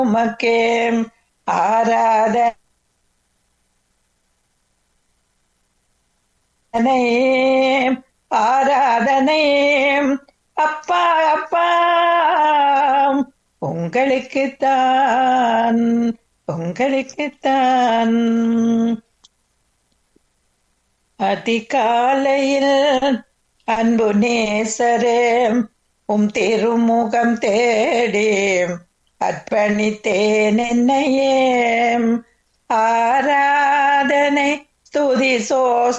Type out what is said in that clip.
உமக்கே ஆராதனை ஆராதனை அப்பா அப்பா உங்களுக்குத்தான் உங்களுக்குத்தான் அதிகாலையில் அன்பு நேசரே உம் திருமுகம் தேடி அர்ப்பணித்தேன் என்னையே ஆராதனை துதி சோஸ்திர